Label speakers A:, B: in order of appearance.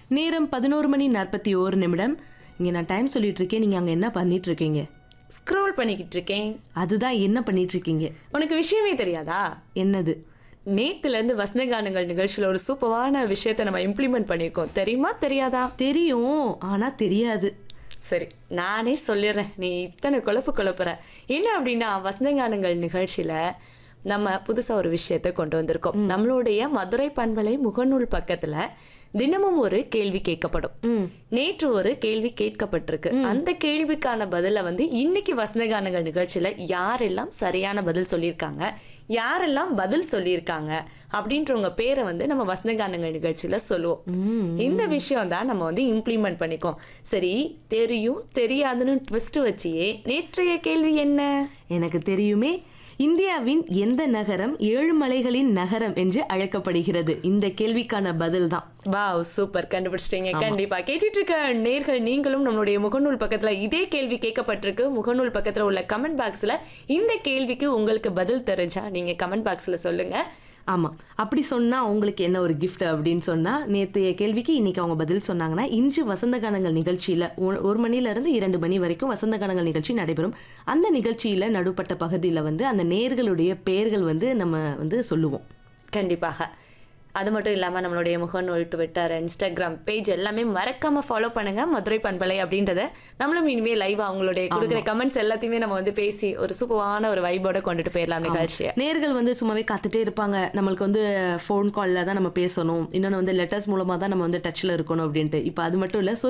A: நேரம் பதினோரு மணி நாற்பத்தி ஓரு நிமிடம் இங்கே நான் டைம் சொல்லிட்டு இருக்கேன் நீங்கள் அங்கே என்ன பண்ணிட்டு இருக்கீங்க
B: ஸ்க்ரோல் பண்ணிக்கிட்டு இருக்கேன்
A: அதுதான் என்ன பண்ணிட்டு இருக்கீங்க
B: உனக்கு விஷயமே தெரியாதா
A: என்னது
B: நேத்துல இருந்து வசந்தகானங்கள் நிகழ்ச்சியில ஒரு சூப்பரான விஷயத்தை நம்ம இம்ப்ளிமெண்ட் பண்ணியிருக்கோம் தெரியுமா தெரியாதா
A: தெரியும் ஆனால் தெரியாது
B: சரி நானே சொல்லிடுறேன் நீ இத்தனை குழப்பு குழப்புற என்ன அப்படின்னா வசந்தகானங்கள் நிகழ்ச்சியில நம்ம புதுசா ஒரு விஷயத்தை கொண்டு வந்திருக்கோம் நம்மளுடைய மதுரை பண்பலை முகநூல் பக்கத்துல தினமும் ஒரு கேள்வி கேட்கப்படும் நேற்று ஒரு கேள்வி கேட்கப்பட்டிருக்கு அந்த கேள்விக்கான பதில வந்து இன்னைக்கு வசந்தகானங்கள் நிகழ்ச்சியில யாரெல்லாம் சரியான பதில் சொல்லியிருக்காங்க யாரெல்லாம் பதில் சொல்லியிருக்காங்க அப்படின்றவங்க பேரை வந்து நம்ம வசந்தகானங்கள் நிகழ்ச்சியில சொல்லுவோம் இந்த விஷயம் தான் நம்ம வந்து இம்ப்ளிமெண்ட் பண்ணிக்கோம் சரி தெரியும் தெரியாதுன்னு ட்விஸ்ட் வச்சியே நேற்றைய கேள்வி என்ன
A: எனக்கு தெரியுமே இந்தியாவின் எந்த நகரம் ஏழு மலைகளின் நகரம் என்று அழைக்கப்படுகிறது இந்த கேள்விக்கான பதில் தான்
B: வாவ் சூப்பர் கண்டுபிடிச்சிட்டீங்க கண்டிப்பா கேட்டுட்டு இருக்க நேர்கள் நீங்களும் நம்மளுடைய முகநூல் பக்கத்துல இதே கேள்வி கேட்கப்பட்டிருக்கு முகநூல் பக்கத்துல உள்ள கமெண்ட் பாக்ஸ்ல இந்த கேள்விக்கு உங்களுக்கு பதில் தெரிஞ்சா நீங்க கமெண்ட் பாக்ஸ்ல சொல்லுங்க
A: ஆமாம் அப்படி சொன்னால் உங்களுக்கு என்ன ஒரு gift அப்படின்னு சொன்னால் நேற்றைய கேள்விக்கு இன்னைக்கு அவங்க பதில் சொன்னாங்கன்னா இன்று வசந்த கானங்கள் நிகழ்ச்சியில் ஒரு மணிலேருந்து இரண்டு மணி வரைக்கும் வசந்த கானங்கள் நிகழ்ச்சி நடைபெறும் அந்த நிகழ்ச்சியில் நடுப்பட்ட பகுதியில் வந்து அந்த நேர்களுடைய பெயர்கள் வந்து நம்ம வந்து சொல்லுவோம்
B: கண்டிப்பாக அது மட்டும் இல்லாமல் நம்மளுடைய முகநூல் ட்விட்டர் இன்ஸ்டாகிராம் பேஜ் எல்லாமே மறக்காம ஃபாலோ பண்ணுங்க மதுரை பண்பலை அப்படின்றத நம்மளும் இனிமே லைவ் அவங்களுடைய கொடுக்குற கமெண்ட்ஸ் எல்லாத்தையுமே நம்ம வந்து பேசி ஒரு சூப்பரான ஒரு வைபோட கொண்டுட்டு போயிடலாம் நிகழ்ச்சியை
A: நேர்கள் வந்து சும்மாவே காத்துட்டே இருப்பாங்க நம்மளுக்கு வந்து ஃபோன் காலில் தான் நம்ம பேசணும் இன்னொன்று வந்து லெட்டர்ஸ் மூலமாக தான் நம்ம வந்து டச்சில் இருக்கணும் அப்படின்ட்டு இப்போ அது மட்டும் இல்லை